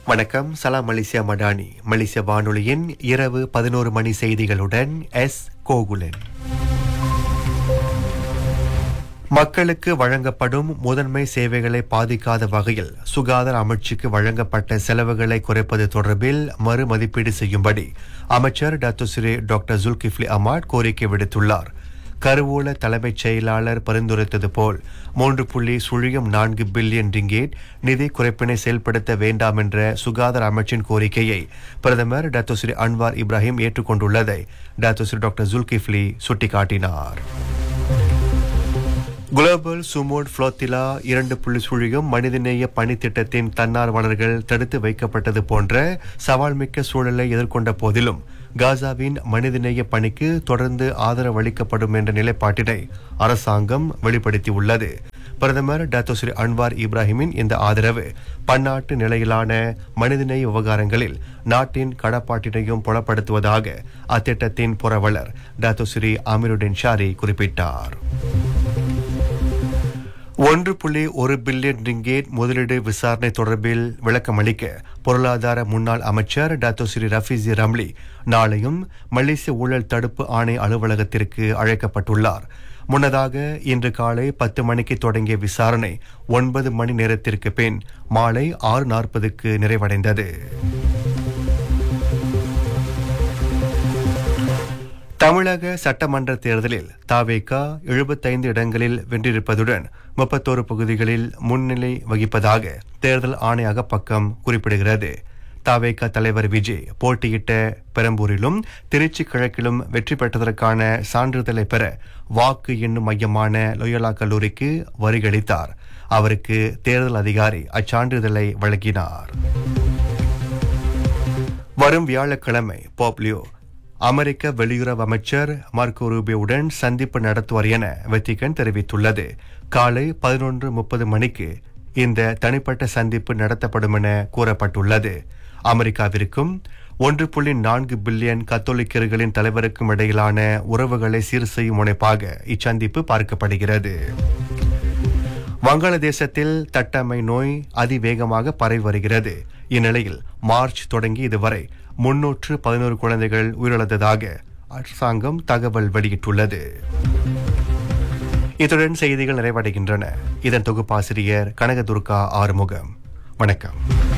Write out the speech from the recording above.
வணக்கம் சலாம் மலேசியா மடானி மலேசிய வானொலியின் இரவு பதினோரு மணி செய்திகளுடன் எஸ் கோகுலன் மக்களுக்கு வழங்கப்படும் முதன்மை சேவைகளை பாதிக்காத வகையில் சுகாதார அமைச்சுக்கு வழங்கப்பட்ட செலவுகளை குறைப்பது தொடர்பில் மறுமதிப்பீடு செய்யும்படி அமைச்சர் doctor Sri doctor Dzulkefly Ahmad கோரிக்கை விடுத்துள்ளார் கருவூல தலைமைச் செயலாளர் பரிந்துரைத்தது போல் மூன்று புள்ளி சுழியம் நான்கு பில்லியன் ரிங்கேட் நிதி குறைப்பினை செயல்படுத்த வேண்டாம் என்ற சுகாதார அமைச்சின் கோரிக்கையை பிரதமர் டாக்டர் ஸ்ரீ அன்வார் இப்ராஹிம் ஏற்றுக்கொண்டுள்ளதை டாக்டர் ஸ்ரீ டாக்டர் ஜுல்கிஃப்லி சுட்டிக்காட்டினார் குளோபல் சுமோட் புளோத்திலா இரண்டு புள்ளி சுழியம் மனிதநேய பணித்திட்டத்தின் தன்னார்வலர்கள் தடுத்து வைக்கப்பட்டது போன்ற சவால்மிக்க சூழலை எதிர்கொண்ட போதிலும் காசாவின் மனிதநேய பணிக்கு தொடர்ந்து ஆதரவு அளிக்கப்படும் என்ற நிலைப்பாட்டினை அரசாங்கம் வெளிப்படுத்தியுள்ளது பிரதமர் டாக்டர் ஸ்ரீ அன்வார் இப்ராஹிமின் இந்த ஆதரவு பன்னாட்டு நிலையிலான மனிதநேய விவகாரங்களில் நாட்டின் கடப்பாட்டினையும் புலப்படுத்துவதாக அத்திட்டத்தின் புரவலர் டாக்டர் ஸ்ரீ அமீருddin ஷாரி குறிப்பிட்டார் ஒன்று புள்ளி ஒரு பில்லியன் ரிங்கேட் முதலீடு விசாரணை தொடர்பில் விளக்கமளிக்க பொருளாதார முன்னாள் அமைச்சர் டாக்டர் ஸ்ரீ ரஃபீசி ரம்லி நாளையும் மலேசிய ஊழல் தடுப்பு ஆணைய அலுவலகத்திற்கு அழைக்கப்பட்டுள்ளார் முன்னதாக இன்று காலை பத்து மணிக்கு தொடங்கிய விசாரணை ஒன்பது மணி நேரத்திற்கு பின் மாலை ஆறு நாற்பதுக்கு நிறைவடைந்தது தமிழக சட்டமன்ற தேர்தலில் தாவேகா எழுபத்தைந்து இடங்களில் வென்றிருப்பதுடன் முப்பத்தோரு பகுதிகளில் முன்னிலை வகிப்பதாக தேர்தல் ஆணையக பக்கம் குறிப்பிடுகிறது தாவேகா தலைவர் விஜய் போட்டியிட்ட பெரம்பூரிலும் திருச்சி கிழக்கிலும் வெற்றி பெற்றதற்கான சான்றிதழை பெற வாக்கு எண்ணும் மையமான லொயலா கல்லூரிக்கு வரிகளித்தார் அவருக்கு தேர்தல் அதிகாரி அச்சான்றிதழை வழங்கினார் வரும் வியாழக்கிழமை போப்லியோ அமெரிக்க வெளியுறவு அமைச்சர் மார்க்கோ ரூபியோவுடன் சந்திப்பு நடத்துவார் என வெத்திகன் தெரிவித்துள்ளது காலை பதினொன்று முப்பது மணிக்கு இந்த தனிப்பட்ட சந்திப்பு நடத்தப்படும் என கூறப்பட்டுள்ளது அமெரிக்காவிற்கும் ஒன்று புள்ளி நான்கு பில்லியன் கத்தோலிக்கர்களின் தலைவருக்கும் இடையிலான உறவுகளை சீர் செய்யும் முனைப்பாக இச்சந்திப்பு பார்க்கப்படுகிறது வங்காளதேசத்தில் தட்டம்மை நோய் அதிவேகமாக பரவி வருகிறது இந்நிலையில் மார்ச் தொடங்கி இதுவரை முன்னூற்று பதினோரு குழந்தைகள் உயிரிழந்ததாக அரசாங்கம் தகவல் வெளியிட்டுள்ளது இத்துடன் செய்திகள் நிறைவடைகின்றன இதன் தொகுப்பாசிரியர் கனகதுர்கா ஆறுமுகம் வணக்கம்